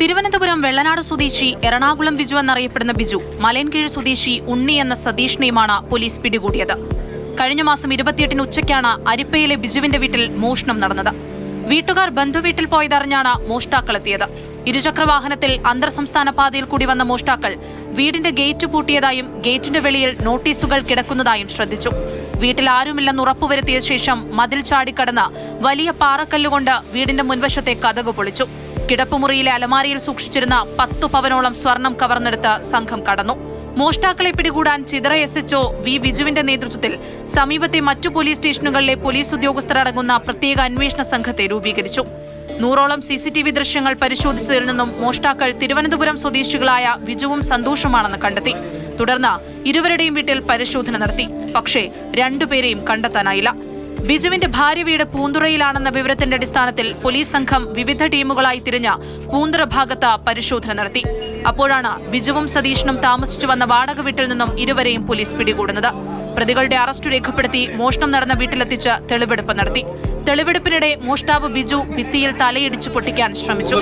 തിരുവനന്തപുരം വെള്ളനാട് സ്വദേശി എറണാകുളം ബിജു എന്നറിയപ്പെടുന്ന ബിജു മലയൻകീഴ് സ്വദേശി ഉണ്ണി എന്ന സതീഷിനെയുമാണ് പോലീസ് പിടികൂടിയത് കഴിഞ്ഞ മാസം ഇരുപത്തിയെട്ടിന് ഉച്ചയ്ക്കാണ് അരിപ്പയിലെ ബിജുവിന്റെ വീട്ടിൽ മോഷണം നടന്നത് വീട്ടുകാർ ബന്ധുവീട്ടിൽ പോയതറിഞ്ഞാണ് മോഷ്ടാക്കളെത്തിയത് ഇരുചക്രവാഹനത്തിൽ അന്തർ സംസ്ഥാന പാതയിൽ കൂടി വന്ന മോഷ്ടാക്കൾ വീടിന്റെ ഗേറ്റ് പൂട്ടിയതായും ഗേറ്റിന്റെ വെളിയിൽ നോട്ടീസുകൾ കിടക്കുന്നതായും ശ്രദ്ധിച്ചു വീട്ടിൽ ആരുമില്ലെന്ന് ഉറപ്പുവരുത്തിയ ശേഷം മതിൽ ചാടിക്കടന്ന് വലിയ പാറക്കല്ലുകൊണ്ട് വീടിന്റെ മുൻവശത്തെ കതക് പൊളിച്ചു കിടപ്പുമുറിയിലെ അലമാരയിൽ സൂക്ഷിച്ചിരുന്ന പത്തു പവനോളം സ്വർണം കവർന്നെടുത്ത് സംഘം കടന്നു മോഷ്ടാക്കളെ പിടികൂടാൻ ചിതറ എസ് എച്ച്ഒ വി ബിജുവിന്റെ നേതൃത്വത്തിൽ സമീപത്തെ മറ്റു പോലീസ് സ്റ്റേഷനുകളിലെ പോലീസ് ഉദ്യോഗസ്ഥർ അടങ്ങുന്ന പ്രത്യേക അന്വേഷണ സംഘത്തെ രൂപീകരിച്ചു നൂറോളം സി സി ടി വി ദൃശ്യങ്ങൾ പരിശോധിച്ചതിൽ നിന്നും മോഷ്ടാക്കൾ തിരുവനന്തപുരം സ്വദേശികളായ വിജുവും സന്തോഷമാണെന്ന് കണ്ടെത്തി തുടർന്ന് ഇരുവരുടെയും വീട്ടിൽ പരിശോധന നടത്തി പക്ഷേ രണ്ടുപേരെയും കണ്ടെത്താനായില്ല ബിജുവിന്റെ ഭാര്യ വീട് പൂന്തുറയിലാണെന്ന വിവരത്തിന്റെ അടിസ്ഥാനത്തിൽ പോലീസ് സംഘം വിവിധ ടീമുകളായി തിരിഞ്ഞ് പൂന്തുറ ഭാഗത്ത് പരിശോധന നടത്തി അപ്പോഴാണ് ബിജുവും സതീഷിനും താമസിച്ചു വന്ന വാടക വീട്ടിൽ നിന്നും ഇരുവരെയും പോലീസ് പിടികൂടുന്നത് പ്രതികളുടെ അറസ്റ്റ് രേഖപ്പെടുത്തി മോഷണം നടന്ന വീട്ടിലെത്തിച്ച് തെളിവെടുപ്പ് നടത്തി തെളിവെടുപ്പിനിടെ മോഷ്ടാവ് ബിജു ഭിത്തിയിൽ തലയിടിച്ച് പൊട്ടിക്കാൻ ശ്രമിച്ചു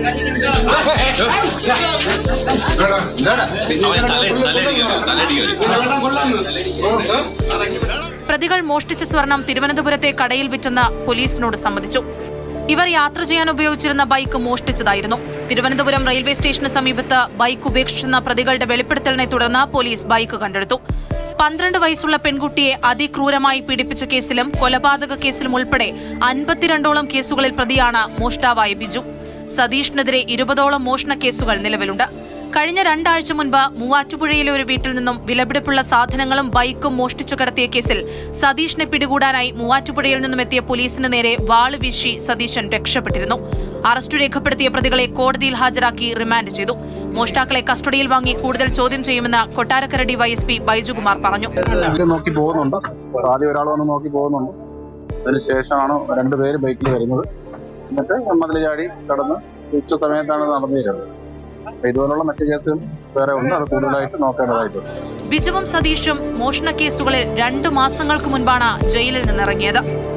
അവൻ തല തലയടിക്കും തലയടിക്കും പ്രതികൾ മോഷ്ടിച്ച സ്വർണം തിരുവനന്തപുരത്തെ കടയിൽ വിറ്റെന്ന് പോലീസിനോട് സമ്മതിച്ചു ഇവർ യാത്ര ചെയ്യാൻ ഉപയോഗിച്ചിരുന്ന ബൈക്ക് മോഷ്ടിച്ചതായിരുന്നു തിരുവനന്തപുരം റെയിൽവേ സ്റ്റേഷന് സമീപത്ത് ബൈക്ക് ഉപേക്ഷിച്ചെന്ന പ്രതികളുടെ വെളിപ്പെടുത്തലിനെ തുടർന്ന് പോലീസ് ബൈക്ക് കണ്ടെടുത്തു പന്ത്രണ്ട് വയസ്സുള്ള പെൺകുട്ടിയെ അതിക്രൂരമായി പീഡിപ്പിച്ച കേസിലും കൊലപാതക കേസിലും ഉൾപ്പെടെ അൻപത്തിരണ്ടോളം കേസുകളിൽ പ്രതിയാണ് മോഷ്ടാവായ ബിജു സതീഷിനെതിരെ ഇരുപതോളം മോഷണ കേസുകൾ നിലവിലുണ്ട് കഴിഞ്ഞ രണ്ടാഴ്ച മുൻപ് മൂവാറ്റുപുഴയിലെ ഒരു വീട്ടിൽ നിന്നും വിലപിടിപ്പുള്ള സാധനങ്ങളും ബൈക്കും മോഷ്ടിച്ചു കടത്തിയ കേസിൽ സതീഷിനെ പിടികൂടാനായി മൂവാറ്റുപുഴയിൽ നിന്നും എത്തിയ പോലീസിന് നേരെ വാള് വീശി സതീശൻ രക്ഷപ്പെട്ടിരുന്നു അറസ്റ്റ് രേഖപ്പെടുത്തിയ പ്രതികളെ കോടതിയിൽ ഹാജരാക്കി റിമാൻഡ് ചെയ്തു മോഷ്ടാക്കളെ കസ്റ്റഡിയിൽ വാങ്ങി കൂടുതൽ ചോദ്യം ചെയ്യുമെന്ന് കൊട്ടാരക്കര ഡിവൈഎസ്പി ബൈജുകുമാർ പറഞ്ഞു ഇവര് നോക്കി പോകുന്നുണ്ട് ആദ്യം ഒരാൾ വന്ന് നോക്കി പോകുന്നുണ്ട് അതിനുശേഷമാണ് രണ്ടുപേര് ബൈക്കിൽ വരുന്നത് എന്നിട്ട് മതിൽ ചാടി കടന്ന് ഉച്ച സമയത്താണ് നടന്നു വരുന്നത് അപ്പൊ ഇതുപോലുള്ള മറ്റു കേസുകൾ വേറെ ഉണ്ട് അത് കൂടുതലായിട്ട് നോക്കേണ്ടതായിട്ടുണ്ട് ബിജുവും സതീഷും മോഷണ കേസുകളിൽ രണ്ടു മാസങ്ങൾക്ക് മുൻപാണ് ജയിലിൽ നിന്നിറങ്ങിയത്